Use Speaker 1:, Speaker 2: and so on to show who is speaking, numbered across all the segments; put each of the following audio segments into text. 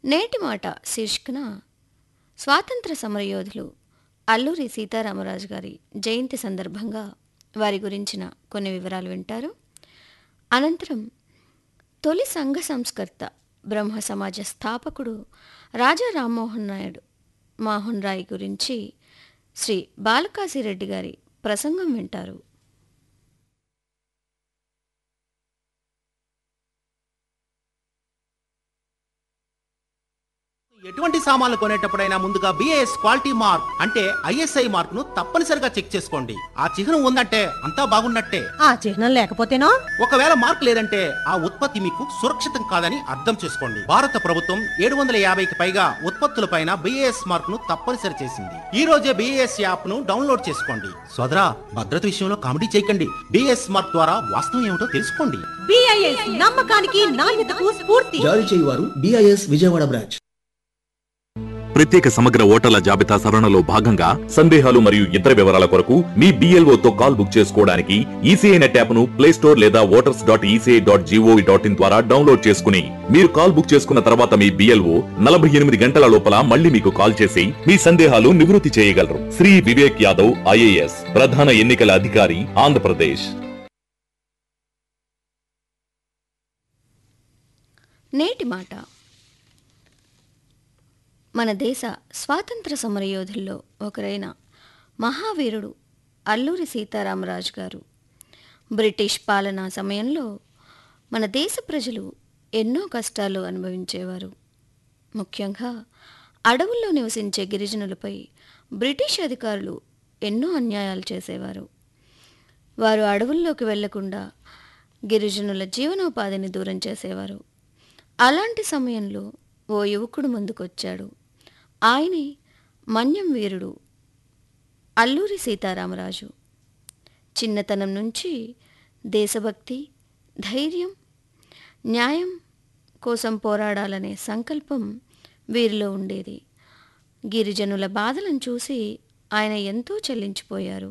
Speaker 1: నేటి మాట శీర్షికన స్వాతంత్ర సమరయోధులు అల్లూరి సీతారామరాజు గారి జయంతి సందర్భంగా వారి గురించిన కొన్ని వివరాలు వింటారు అనంతరం తొలి సంఘ సంస్కర్త బ్రహ్మ సమాజ స్థాపకుడు రాజా రామ్మోహన్ నాయుడు మోహన్ రాయ్ గురించి శ్రీ బాలకాశిరెడ్డి గారి ప్రసంగం వింటారు
Speaker 2: ఎటువంటి సామాన్లు కొనేటప్పుడైనా ముందుగా బిఏఎస్ క్వాలిటీ మార్క్ అంటే ఐఎస్ఐ మార్క్ ను తప్పనిసరిగా చెక్ చేసుకోండి ఆ చిహ్నం ఉందంటే అంతా బాగున్నట్టే
Speaker 3: ఆ చిహ్నం లేకపోతేనో
Speaker 2: ఒకవేళ మార్క్ లేదంటే ఆ ఉత్పత్తి మీకు సురక్షితం కాదని అర్థం చేసుకోండి భారత ప్రభుత్వం ఏడు వందల యాభైకి పైగా ఉత్పత్తులపైన బిఏఎస్ మార్క్ ను తప్పనిసరి చేసింది ఈ రోజే బిఏఎస్ యాప్ ను డౌన్లోడ్ చేసుకోండి సోదరా భద్రత విషయంలో కామెడీ చేయకండి బిఏఎస్ మార్క్ ద్వారా వాస్తవం ఏమిటో తెలుసుకోండి
Speaker 3: బిఐఎస్ నమ్మకానికి నాణ్యతకు స్ఫూర్తి
Speaker 4: జారీ చేయువారు బిఐఎస్ విజయవాడ బ్రాంచ్
Speaker 5: ప్రత్యేక సమగ్ర ఓటర్ల జాబితా సవరణలో భాగంగా సందేహాలు మరియు ఇతర వివరాల కొరకు మీ BLO తో కాల్ బుక్ చేసుకోవడానికి ఈసీఐ నెట్ యాప్ ను ప్లే స్టోర్ లేదా voters dot ECI dot GOV dot in ద్వారా డౌన్లోడ్ చేసుకుని మీరు కాల్ బుక్ చేసుకున్న తర్వాత మీ బిఎల్ఓ నలభై ఎనిమిది గంటల లోపల మళ్ళీ మీకు కాల్ చేసి మీ సందేహాలు నివృత్తి చేయగలరు శ్రీ వివేక్ యాదవ్ ఐఏఎస్ ప్రధాన ఎన్నికల అధికారి ఆంధ్రప్రదేశ్
Speaker 1: నేటి మాట మన దేశ స్వాతంత్ర సమరయోధుల్లో ఒకరైన మహావీరుడు అల్లూరి సీతారామరాజు గారు బ్రిటిష్ పాలనా సమయంలో మన దేశ ప్రజలు ఎన్నో కష్టాలు అనుభవించేవారు ముఖ్యంగా అడవుల్లో నివసించే గిరిజనులపై బ్రిటిష్ అధికారులు ఎన్నో అన్యాయాలు చేసేవారు వారు అడవుల్లోకి వెళ్లకుండా గిరిజనుల జీవనోపాధిని దూరం చేసేవారు అలాంటి సమయంలో ఓ యువకుడు ముందుకొచ్చాడు ఆయనే మన్యం వీరుడు అల్లూరి సీతారామరాజు చిన్నతనం నుంచి దేశభక్తి ధైర్యం న్యాయం కోసం పోరాడాలనే సంకల్పం వీరిలో ఉండేది గిరిజనుల బాధలను చూసి ఆయన ఎంతో చెల్లించిపోయారు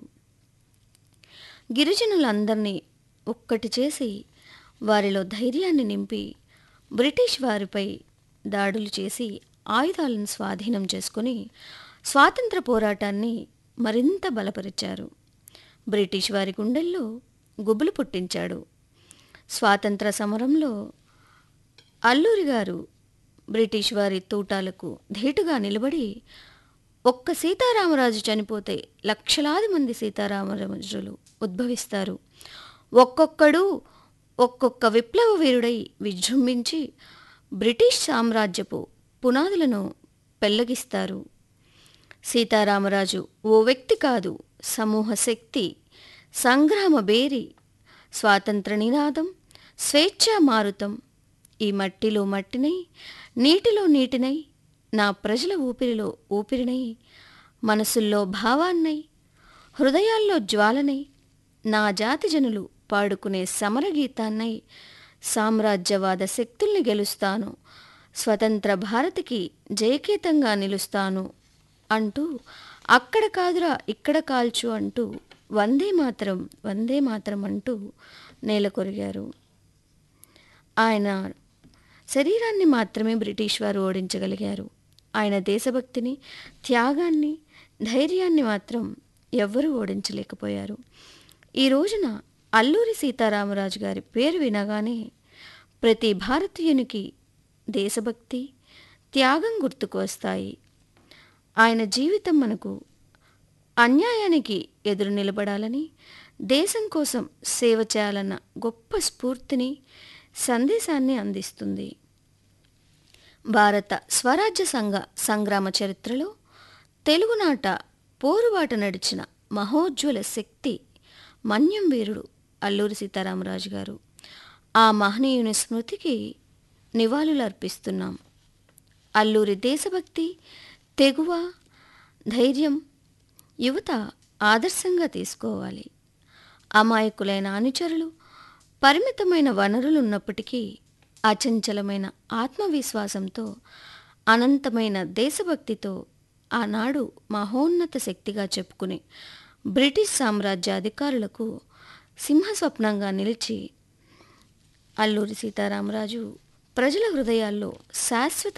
Speaker 1: గిరిజనులందరినీ ఒక్కటి చేసి వారిలో ధైర్యాన్ని నింపి బ్రిటిష్ వారిపై దాడులు చేసి ఆయుధాలను స్వాధీనం చేసుకుని స్వాతంత్ర పోరాటాన్ని మరింత బలపరిచారు బ్రిటిష్ వారి గుండెల్లో గుబులు పుట్టించాడు స్వాతంత్ర సమరంలో అల్లూరి గారు బ్రిటిష్ వారి తూటాలకు ధీటుగా నిలబడి ఒక్క సీతారామరాజు చనిపోతే లక్షలాది మంది సీతారామరాజులు ఉద్భవిస్తారు ఒక్కొక్కడు ఒక్కొక్క విప్లవ వీరుడై విజృంభించి బ్రిటిష్ సామ్రాజ్యపు పునాదులను పెల్లగిస్తారు సీతారామరాజు ఓ వ్యక్తి కాదు సమూహ శక్తి సంగ్రామ బేరి స్వాతంత్ర నినాదం స్వేచ్ఛా మారుతం ఈ మట్టిలో మట్టినై నీటిలో నీటినై నా ప్రజల ఊపిరిలో ఊపిరినై మనసుల్లో భావాన్నై హృదయాల్లో జ్వాలనై నా జాతి జనులు పాడుకునే సమరగీతాన్నై సామ్రాజ్యవాద శక్తుల్ని గెలుస్తాను స్వతంత్ర భారతికి జయకేతంగా నిలుస్తాను అంటూ అక్కడ కాదురా ఇక్కడ కాల్చు అంటూ వందే మాత్రం వందే మాత్రం అంటూ నేల కొరిగారు ఆయన శరీరాన్ని మాత్రమే బ్రిటిష్ వారు ఓడించగలిగారు ఆయన దేశభక్తిని త్యాగాన్ని ధైర్యాన్ని మాత్రం ఎవ్వరూ ఓడించలేకపోయారు ఈ రోజున అల్లూరి సీతారామరాజు గారి పేరు వినగానే ప్రతి భారతీయునికి దేశభక్తి త్యాగం గుర్తుకు వస్తాయి ఆయన జీవితం మనకు అన్యాయానికి ఎదురు నిలబడాలని దేశం కోసం సేవ చేయాలన్న గొప్ప స్ఫూర్తిని సందేశాన్ని అందిస్తుంది భారత స్వరాజ్య సంఘ సంగ్రామ చరిత్రలో తెలుగునాట పోరుబాట నడిచిన మహోజ్వల శక్తి మన్యం వీరుడు అల్లూరి సీతారామరాజు గారు ఆ మహనీయుని స్మృతికి నివాళులు అర్పిస్తున్నాం అల్లూరి దేశభక్తి తెగువ ధైర్యం యువత ఆదర్శంగా తీసుకోవాలి అమాయకులైన అనుచరులు పరిమితమైన వనరులు ఉన్నప్పటికీ అచంచలమైన ఆత్మవిశ్వాసంతో అనంతమైన దేశభక్తితో ఆనాడు మహోన్నత శక్తిగా చెప్పుకుని బ్రిటిష్ సామ్రాజ్య అధికారులకు సింహస్వప్నంగా నిలిచి అల్లూరి సీతారామరాజు ప్రజల హృదయాల్లో శాశ్వత